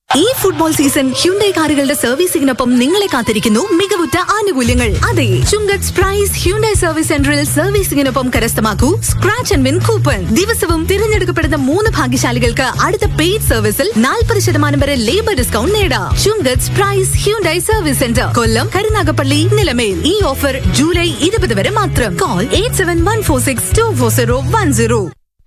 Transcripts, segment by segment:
ഈ football season Hyundai കാറുകളുടെ സർവീസിംഗിനൊപ്പം നിങ്ങളെ കാത്തിരിക്കുന്നു മികവുറ്റ ആനുകൂല്യങ്ങൾ അതെ ചുങ്കത്ത് പ്രൈസ് ഹ്യുണ്ടൈ സർവീസ് സെന്ററിൽ സർവീസിംഗിനൊപ്പം കരസ്ഥമാക്കൂ സ്ക്രാച്ച് ആൻഡ് വിൻ കൂപ്പൺ ദിവസവും തിരഞ്ഞെടുക്കപ്പെടുന്ന മൂന്ന് ഭാഗ്യശാലികൾക്ക് അടുത്ത പെയ്ഡ് സർവീസിൽ നാൽപ്പത് ശതമാനം വരെ ലേബർ ഡിസ്കൗണ്ട് നേടാം Chungath price Hyundai service centre Kollam Karunagappally Nilamel ഈ ഓഫർ ജൂലൈ ഇരുപത് വരെ മാത്രം call eight seven one four six two four zero one zero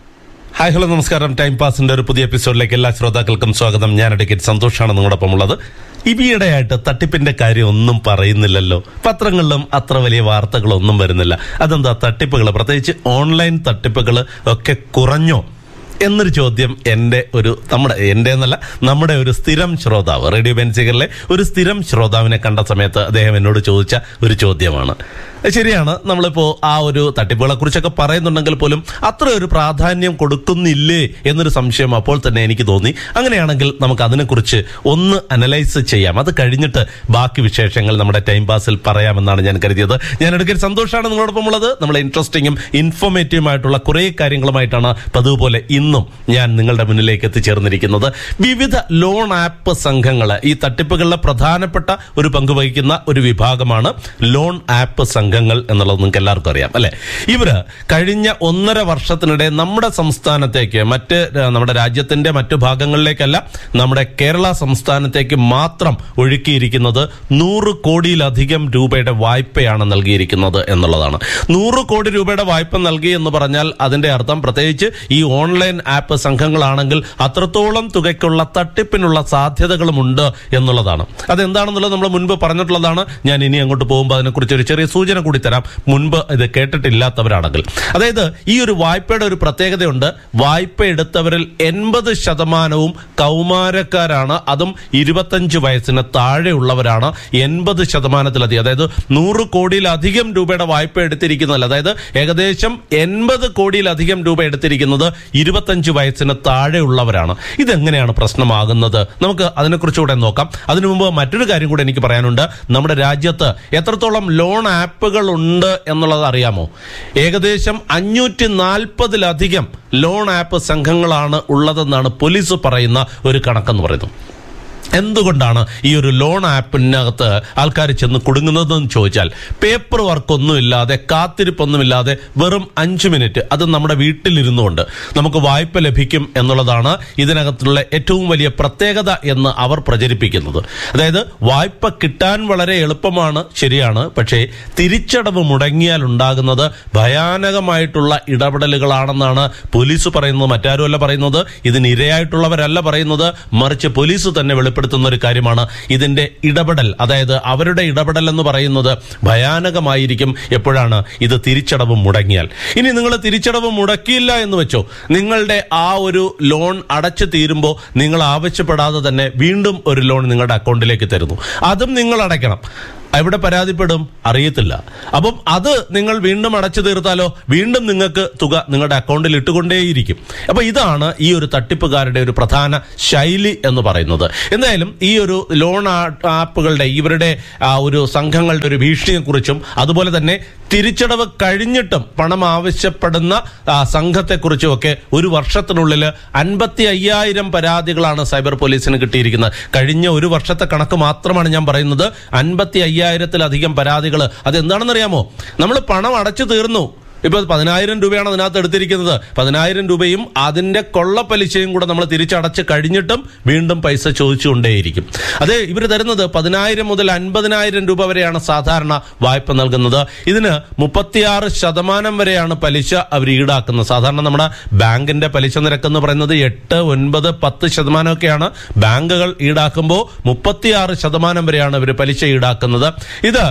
hi hello നമസ്കാരം ടൈം പാസിന്റെ ഒരു പുതിയ എപ്പിസോഡിലേക്ക് എല്ലാ ശ്രോതാക്കൾക്കും സ്വാഗതം ഞാൻ അഡ്വക്കേറ്റ് സന്തോഷാണ് നിങ്ങളോടൊപ്പം ഉള്ളത് ഈയിടെയായിട്ട് തട്ടിപ്പിന്റെ കാര്യം ഒന്നും പറയുന്നില്ലല്ലോ പത്രങ്ങളിലും അത്ര വലിയ വാർത്തകളൊന്നും വരുന്നില്ല അതെന്താ തട്ടിപ്പുകൾ പ്രത്യേകിച്ച് ഓൺലൈൻ തട്ടിപ്പുകൾ ഒക്കെ കുറഞ്ഞോ എന്നൊരു ചോദ്യം എൻ്റെ ഒരു നമ്മുടെ എൻ്റെ എന്നല്ല നമ്മുടെ ഒരു സ്ഥിരം ശ്രോതാവ് റേഡിയോ ബെൻസികളിലെ ഒരു സ്ഥിരം ശ്രോതാവിനെ കണ്ട സമയത്ത് അദ്ദേഹം എന്നോട് ചോദിച്ച ഒരു ചോദ്യമാണ് ശരിയാണ് നമ്മളിപ്പോ ആ ഒരു തട്ടിപ്പുകളെ കുറിച്ചൊക്കെ പറയുന്നുണ്ടെങ്കിൽ പോലും അത്ര ഒരു പ്രാധാന്യം കൊടുക്കുന്നില്ലേ എന്നൊരു സംശയം അപ്പോൾ തന്നെ എനിക്ക് തോന്നി അങ്ങനെയാണെങ്കിൽ നമുക്ക് അതിനെക്കുറിച്ച് ഒന്ന് അനലൈസ് ചെയ്യാം അത് കഴിഞ്ഞിട്ട് ബാക്കി വിശേഷങ്ങൾ നമ്മുടെ ടൈം പാസിൽ പറയാമെന്നാണ് ഞാൻ കരുതിയത് ഞാൻ എടുക്കൽ സന്തോഷമാണ് നിങ്ങളോടൊപ്പം ഉള്ളത് നമ്മളെ ഇൻട്രസ്റ്റിംഗും ഇൻഫോർമേറ്റീവുമായിട്ടുള്ള കുറേ കാര്യങ്ങളുമായിട്ടാണ് പതിവ് പോലെ ഇന്നും ഞാൻ നിങ്ങളുടെ മുന്നിലേക്ക് എത്തിച്ചേർന്നിരിക്കുന്നത് വിവിധ ലോൺ ആപ്പ് സംഘങ്ങൾ ഈ തട്ടിപ്പുകളിലെ പ്രധാനപ്പെട്ട ഒരു പങ്ക് വഹിക്കുന്ന ഒരു വിഭാഗമാണ് ലോൺ ആപ്പ് സംഘങ്ങൾ എന്നുള്ളത് നിങ്ങൾക്ക് എല്ലാവർക്കും അറിയാം അല്ലെ ഇവര് കഴിഞ്ഞ ഒന്നര വർഷത്തിനിടെ നമ്മുടെ സംസ്ഥാനത്തേക്ക് മറ്റ് ഏഹ്, നമ്മുടെ രാജ്യത്തിന്റെ മറ്റു ഭാഗങ്ങളിലേക്കല്ല നമ്മുടെ കേരള സംസ്ഥാനത്തേക്ക് മാത്രം ഒഴുക്കിയിരിക്കുന്നത് നൂറ് കോടിയിലധികം രൂപയുടെ വായ്പയാണ് നൽകിയിരിക്കുന്നത് എന്നുള്ളതാണ് നൂറ് കോടി രൂപയുടെ വായ്പ നൽകി എന്ന് പറഞ്ഞാൽ അതിന്റെ അർത്ഥം പ്രത്യേകിച്ച് ഈ ഓൺലൈൻ ആപ്പ് സംഘങ്ങളാണെങ്കിൽ അത്രത്തോളം തുകയ്ക്കുള്ള തട്ടിപ്പിനുള്ള സാധ്യതകളുമുണ്ട് എന്നുള്ളതാണ് അതെന്താണെന്നുള്ളത് നമ്മൾ മുൻപ് പറഞ്ഞിട്ടുള്ളതാണ് ഞാൻ ഇനി അങ്ങോട്ട് പോകുമ്പോൾ അതിനെക്കുറിച്ച് ഒരു ചെറിയ സൂചന കൂടി തരാം മുൻപ് ഇത് കേട്ടിട്ടില്ലാത്തവരാണെങ്കിൽ അതായത് ഈ ഒരു വായ്പയുടെ ഒരു പ്രത്യേകതയുണ്ട് വായ്പ എടുത്തവരിൽ എൺപത് ശതമാനവും കൗമാരക്കാരാണ് അതും ഇരുപത്തഞ്ച് വയസ്സിന് താഴെയുള്ളവരാണ് എൺപത് ശതമാനത്തിലധികം അതായത് നൂറ് കോടിയിലധികം രൂപയുടെ വായ്പ എടുത്തിരിക്കുന്നതല്ല അതായത് ഏകദേശം എൺപത് കോടിയിലധികം രൂപ എടുത്തിരിക്കുന്നത് ഇരുപത്തഞ്ച് വയസ്സിന് താഴെയുള്ളവരാണ് ഇതെങ്ങനെയാണ് പ്രശ്നമാകുന്നത് നമുക്ക് അതിനെക്കുറിച്ചുകൂടെ നോക്കാം അതിനു മുമ്പ് മറ്റൊരു കാര്യം കൂടെ എനിക്ക് പറയാനുണ്ട് നമ്മുടെ രാജ്യത്ത് എത്രത്തോളം ലോൺ ആപ്പുകൾ ഉണ്ട് എന്നുള്ളത് അറിയാമോ ഏകദേശം അഞ്ഞൂറ്റി നാൽപ്പതിലധികം ലോൺ ആപ്പ് സംഘങ്ങളാണ് ഉള്ളതെന്നാണ് പോലീസ് പറയുന്ന ഒരു കണക്കെന്ന് പറയുന്നത് എന്തുകൊണ്ടാണ് ഈ ഒരു ലോൺ ആപ്പിനകത്ത് ആൾക്കാർ ചെന്ന് കുടുങ്ങുന്നതെന്ന് ചോദിച്ചാൽ പേപ്പർ വർക്കൊന്നുമില്ലാതെ കാത്തിരിപ്പൊന്നുമില്ലാതെ വെറും അഞ്ച് മിനിറ്റ് അത് നമ്മുടെ വീട്ടിലിരുന്നുകൊണ്ട് നമുക്ക് വായ്പ ലഭിക്കും എന്നുള്ളതാണ് ഇതിനകത്തുള്ള ഏറ്റവും വലിയ പ്രത്യേകത എന്ന് അവർ പ്രചരിപ്പിക്കുന്നത് അതായത് വായ്പ കിട്ടാൻ വളരെ എളുപ്പമാണ് ശരിയാണ് പക്ഷേ തിരിച്ചടവ് മുടങ്ങിയാൽ ഉണ്ടാകുന്നത് ഭയാനകമായിട്ടുള്ള ഇടപെടലുകളാണെന്നാണ് പോലീസ് പറയുന്നത് മറ്റാരുമല്ല പറയുന്നത് ഇതിന് ഇരയായിട്ടുള്ളവരല്ല പറയുന്നത് മറിച്ച് പോലീസ് തന്നെ വെളിപ്പെടുത്തുന്ന ഒരു കാര്യമാണ് ഇതിന്റെ ഇടപെടൽ അതായത് അവരുടെ ഇടപെടൽ എന്ന് പറയുന്നത് ഭയാനകമായിരിക്കും എപ്പോഴാണ് ഇത് തിരിച്ചടവ് മുടങ്ങിയാൽ ഇനി നിങ്ങൾ തിരിച്ചടവ് മുടക്കിയില്ല എന്ന് വെച്ചോ നിങ്ങളുടെ ആ ഒരു ലോൺ അടച്ചു തീരുമ്പോൾ നിങ്ങൾ ആവശ്യപ്പെടാതെ തന്നെ വീണ്ടും ഒരു ലോൺ നിങ്ങളുടെ അക്കൗണ്ടിലേക്ക് തരുന്നു അതും നിങ്ങൾ അടയ്ക്കണം എവിടെ പരാതിപ്പെടും അറിയത്തില്ല അപ്പം അത് നിങ്ങൾ വീണ്ടും അടച്ചു തീർത്താലോ വീണ്ടും നിങ്ങൾക്ക് തുക നിങ്ങളുടെ അക്കൗണ്ടിൽ ഇട്ടുകൊണ്ടേയിരിക്കും അപ്പൊ ഇതാണ് ഈ ഒരു തട്ടിപ്പുകാരുടെ ഒരു പ്രധാന ശൈലി എന്ന് പറയുന്നത് എന്തായാലും ഈ ഒരു ലോൺ ആ- ആപ്പുകളുടെ ഇവരുടെ ആ ഒരു സംഘങ്ങളുടെ ഒരു ഭീഷണിയെക്കുറിച്ചും അതുപോലെ തന്നെ തിരിച്ചടവ് കഴിഞ്ഞിട്ടും പണം ആവശ്യപ്പെടുന്ന ആ, സംഘത്തെക്കുറിച്ചും ഒക്കെ ഒരു വർഷത്തിനുള്ളിൽ അൻപത്തി അയ്യായിരം പരാതികളാണ് സൈബർ പോലീസിന് കിട്ടിയിരിക്കുന്നത് കഴിഞ്ഞ ഒരു വർഷത്തെ കണക്ക് മാത്രമാണ് ഞാൻ പറയുന്നത് അൻപത്തി അയ്യായിരത്തിലധികം പരാതികൾ അതെന്താണെന്നറിയാമോ നമ്മൾ പണം അടച്ചു തീർന്നു ഇപ്പൊ പതിനായിരം രൂപയാണ് അതിനകത്ത് എടുത്തിരിക്കുന്നത് പതിനായിരം രൂപയും അതിന്റെ കൊള്ളപ്പലിശയും കൂടെ നമ്മൾ തിരിച്ചടച്ച് കഴിഞ്ഞിട്ടും വീണ്ടും പൈസ ചോദിച്ചുകൊണ്ടേയിരിക്കും അത് ഇവർ തരുന്നത് പതിനായിരം മുതൽ അൻപതിനായിരം രൂപ വരെയാണ് സാധാരണ വായ്പ നൽകുന്നത് ഇതിന് മുപ്പത്തിയാറ് ശതമാനം വരെയാണ് പലിശ അവർ ഈടാക്കുന്നത് സാധാരണ നമ്മുടെ ബാങ്കിന്റെ പലിശ നിരക്ക് എന്ന് പറയുന്നത് എട്ട് ഒൻപത് പത്ത് ശതമാനമൊക്കെയാണ് ബാങ്കുകൾ ഈടാക്കുമ്പോൾ മുപ്പത്തിയാറ് ശതമാനം വരെയാണ് ഇവർ പലിശ ഈടാക്കുന്നത് ഇത്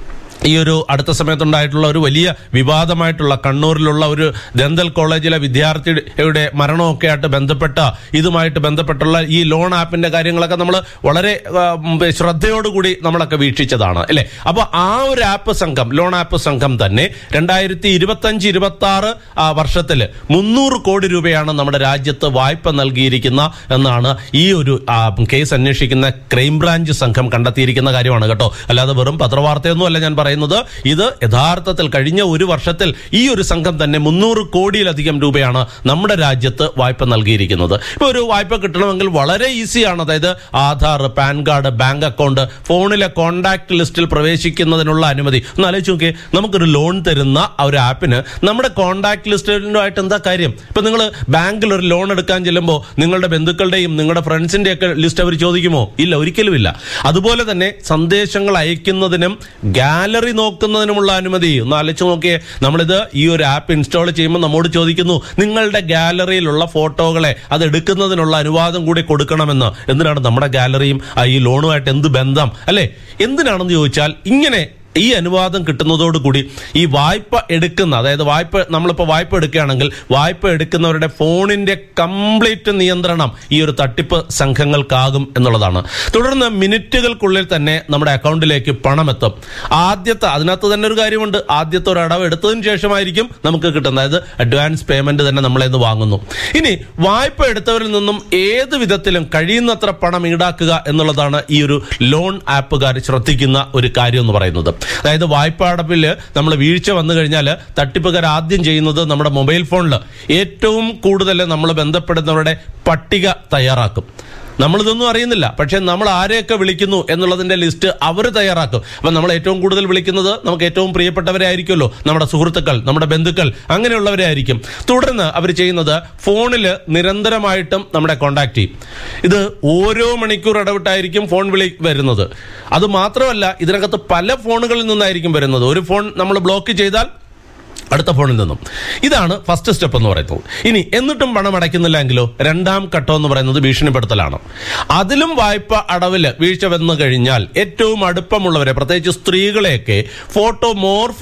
ഈ ഒരു അടുത്ത സമയത്തുണ്ടായിട്ടുള്ള ഒരു വലിയ വിവാദമായിട്ടുള്ള കണ്ണൂരിലുള്ള ഒരു ദന്തൽ കോളേജിലെ വിദ്യാർത്ഥിയുടെ മരണമൊക്കെ ആയിട്ട് ബന്ധപ്പെട്ട ഇതുമായിട്ട് ബന്ധപ്പെട്ടുള്ള ഈ ലോൺ ആപ്പിന്റെ കാര്യങ്ങളൊക്കെ നമ്മൾ വളരെ ആ, ഉം, ശ്രദ്ധയോടുകൂടി നമ്മളൊക്കെ വീക്ഷിച്ചതാണ് അല്ലെ അപ്പൊ ആ ഒരു ആപ്പ് സംഘം ലോൺ ആപ്പ് സംഘം തന്നെ രണ്ടായിരത്തി ഇരുപത്തി അഞ്ച് ഇരുപത്തി ആറ് വർഷത്തില് മുന്നൂറ് കോടി രൂപയാണ് നമ്മുടെ രാജ്യത്ത് വായ്പ നൽകിയിരിക്കുന്ന എന്നാണ് ഈ ഒരു ആ, കേസ് അന്വേഷിക്കുന്ന ക്രൈംബ്രാഞ്ച് സംഘം കണ്ടെത്തിയിരിക്കുന്ന കാര്യമാണ് കേട്ടോ അല്ലാതെ വെറും പത്രവാർത്തയൊന്നും അല്ല ഞാൻ പറയുന്നത് പറയുന്നത് ഇത് യഥാർത്ഥത്തിൽ കഴിഞ്ഞ ഒരു വർഷത്തിൽ ഈ ഒരു സംഘം തന്നെ മുന്നൂറ് കോടിയിലധികം രൂപയാണ് നമ്മുടെ രാജ്യത്ത് വായ്പ നൽകിയിരിക്കുന്നത് ഇപ്പൊ ഒരു വായ്പ കിട്ടണമെങ്കിൽ വളരെ ഈസിയാണ് അതായത് Aadhaar PAN card bank account ഫോണിലെ കോണ്ടാക്ട് ലിസ്റ്റിൽ പ്രവേശിക്കുന്നതിനുള്ള അനുമതി ഒന്ന് ആലോചിച്ച് നോക്കിയേ നമുക്കൊരു ലോൺ തരുന്ന ആ ഒരു ആപ്പിന് നമ്മുടെ കോണ്ടാക്ട് ലിസ്റ്റുമായിട്ട് എന്താ കാര്യം ഇപ്പൊ നിങ്ങൾ ബാങ്കിൽ ഒരു ലോൺ എടുക്കാൻ ചെല്ലുമ്പോൾ നിങ്ങളുടെ ബന്ധുക്കളുടെയും നിങ്ങളുടെ ഫ്രണ്ട്സിന്റെ ഒക്കെ ലിസ്റ്റ് അവർ ചോദിക്കുമോ ഇല്ല ഒരിക്കലും ഇല്ല അതുപോലെ തന്നെ സന്ദേശങ്ങൾ അയക്കുന്നതിനും ഗാലറി നോക്കുന്നതിനുമുള്ള അനുമതി ഒന്ന് ആലോചിച്ച് നോക്കിയേ നമ്മളിത് ഈ ഒരു ആപ്പ് ഇൻസ്റ്റാൾ ചെയ്യുമ്പോൾ നമ്മോട് ചോദിക്കുന്നു നിങ്ങളുടെ ഗാലറിയിലുള്ള ഫോട്ടോകളെ അത് എടുക്കുന്നതിനുള്ള അനുവാദം കൂടി കൊടുക്കണമെന്ന് എന്തിനാണ് നമ്മുടെ ഗാലറിയും ആ ഈ ലോണുമായിട്ട് എന്ത് ബന്ധം അല്ലെ എന്തിനാണെന്ന് ചോദിച്ചാൽ ഇങ്ങനെ ഈ അനുവാദം കിട്ടുന്നതോടുകൂടി ഈ വായ്പ എടുക്കുന്ന അതായത് വായ്പ നമ്മളിപ്പോൾ വായ്പ എടുക്കുകയാണെങ്കിൽ വായ്പ എടുക്കുന്നവരുടെ ഫോണിന്റെ കംപ്ലീറ്റ് നിയന്ത്രണം ഈ ഒരു തട്ടിപ്പ് സംഘങ്ങൾക്കാകും എന്നുള്ളതാണ് തുടർന്ന് മിനിറ്റുകൾക്കുള്ളിൽ തന്നെ നമ്മുടെ അക്കൗണ്ടിലേക്ക് പണം എത്തും ആദ്യത്തെ അതിനകത്ത് തന്നെ ഒരു കാര്യമുണ്ട് ആദ്യത്തെ ഒരു അടവ് എടുത്തതിന് ശേഷമായിരിക്കും നമുക്ക് കിട്ടുന്നത് അതായത് അഡ്വാൻസ് പേയ്മെന്റ് തന്നെ നമ്മളെ നിന്ന് വാങ്ങുന്നു ഇനി വായ്പ എടുത്തവരിൽ നിന്നും ഏത് വിധത്തിലും കഴിയുന്നത്ര പണം ഈടാക്കുക എന്നുള്ളതാണ് ഈ ഒരു ലോൺ ആപ്പുകാർ ശ്രദ്ധിക്കുന്ന ഒരു കാര്യം എന്ന് പറയുന്നത് അതായത് വായ്പ അടപ്പിൽ നമ്മൾ വീഴ്ച വന്നു കഴിഞ്ഞാൽ തട്ടിപ്പുകാർ ആദ്യം ചെയ്യുന്നത് നമ്മുടെ മൊബൈൽ ഫോണിൽ ഏറ്റവും കൂടുതൽ നമ്മൾ ബന്ധപ്പെടുന്നവരുടെ പട്ടിക തയ്യാറാക്കും നമ്മളിതൊന്നും അറിയുന്നില്ല പക്ഷെ നമ്മൾ ആരെയൊക്കെ വിളിക്കുന്നു എന്നുള്ളതിന്റെ ലിസ്റ്റ് അവർ തയ്യാറാക്കും അപ്പൊ നമ്മൾ ഏറ്റവും കൂടുതൽ വിളിക്കുന്നത് നമുക്ക് ഏറ്റവും പ്രിയപ്പെട്ടവരെ ആയിരിക്കുമല്ലോ നമ്മുടെ സുഹൃത്തുക്കൾ നമ്മുടെ ബന്ധുക്കൾ അങ്ങനെയുള്ളവരെ ആയിരിക്കും തുടർന്ന് അവർ ചെയ്യുന്നത് ഫോണിൽ നിരന്തരമായിട്ടും നമ്മളെ കോണ്ടാക്ട് ചെയ്യും ഇത് ഓരോ മണിക്കൂർ ഇടവിട്ടായിരിക്കും ഫോൺ വിളി വരുന്നത് അത് മാത്രമല്ല ഇതിനകത്ത് പല ഫോണുകളിൽ നിന്നായിരിക്കും വരുന്നത് ഒരു ഫോൺ നമ്മൾ ബ്ലോക്ക് ചെയ്താൽ അടുത്ത ഫോണിൽ നിന്നും ഇതാണ് ഫസ്റ്റ് സ്റ്റെപ്പ് എന്ന് പറയുന്നത് ഇനി എന്നിട്ടും പണം അടയ്ക്കുന്നില്ലെങ്കിലോ രണ്ടാം ഘട്ടം എന്ന് പറയുന്നത് ഭീഷണിപ്പെടുത്തലാണ് അതിലും വായ്പ അടവില് വീഴ്ച വന്നു കഴിഞ്ഞാൽ ഏറ്റവും അടുപ്പമുള്ളവരെ പ്രത്യേകിച്ച് സ്ത്രീകളെയൊക്കെ ഫോട്ടോ മോർഫ്